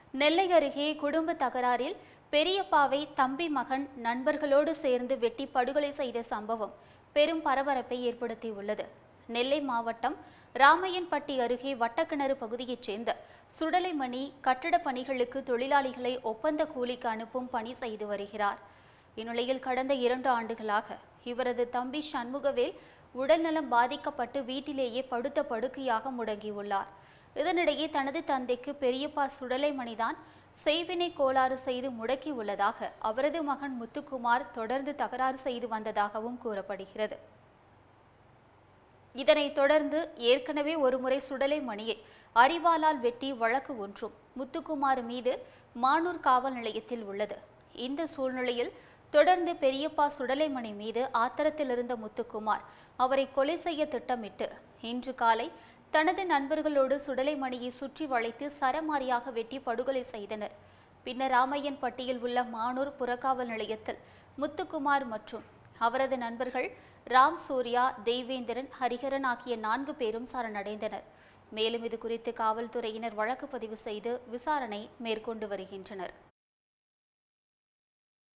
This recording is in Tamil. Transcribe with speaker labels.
Speaker 1: நெல்லை அருகே குடும்ப தகராறில் பெரியப்பாவை தம்பி மகன் நண்பர்களோடு சேர்ந்து வெட்டி படுகொலை செய்த சம்பவம் பெரும் பரபரப்பை ஏற்படுத்தியுள்ளது நெல்லை மாவட்டம் ராமையன்பட்டி அருகே வட்டக்கிணறு பகுதியைச் சேர்ந்த சுடலைமணி கட்டடப் பணிகளுக்கு தொழிலாளிகளை ஒப்பந்த கூலிக்கு அனுப்பும் பணி செய்து வருகிறார் இந்நிலையில் கடந்த இரண்டு ஆண்டுகளாக இவரது தம்பி சண்முகவேல் உடல்நலம் பாதிக்கப்பட்டு வீட்டிலேயே படுத்த படுக்கையாக முடங்கியுள்ளார் இதனிடையே தனது தந்தைக்கு பெரியப்பா சுடலைமணிதான் செய்வினை கோளாறு செய்து முடக்கியுள்ளதாக அவரது மகன் முத்துக்குமார் தொடர்ந்து தகராறு செய்து வந்ததாகவும் கூறப்படுகிறது இதனைத் தொடர்ந்து ஏற்கனவே ஒருமுறை சுடலைமணியை அரிவாளால் வெட்டி வழக்கு ஒன்றும் முத்துக்குமார் மீது மானூர் காவல் நிலையத்தில் உள்ளது இந்த சூழ்நிலையில் தொடர்ந்து பெரியப்பா சுடலைமணி மீது ஆத்திரத்தில் இருந்த முத்துக்குமார் அவரை கொலை செய்ய திட்டமிட்டு இன்று காலை தனது நண்பர்களோடு சுடலைமணியை சுற்றி வளைத்து சரமாரியாக வெட்டி படுகொலை செய்தனர் பின்னர் ராமையன்பட்டியில் உள்ள மானூர் புறக்காவல் நிலையத்தில் முத்துக்குமார் மற்றும் அவரது நண்பர்கள் ராம் சூர்யா தெய்வேந்திரன் ஹரிஹரன் ஆகிய நான்கு பேரும் சரணடைந்தனர் மேலும் இது குறித்து காவல்துறையினர் வழக்கு பதிவு செய்து விசாரணை மேற்கொண்டு வருகின்றனர்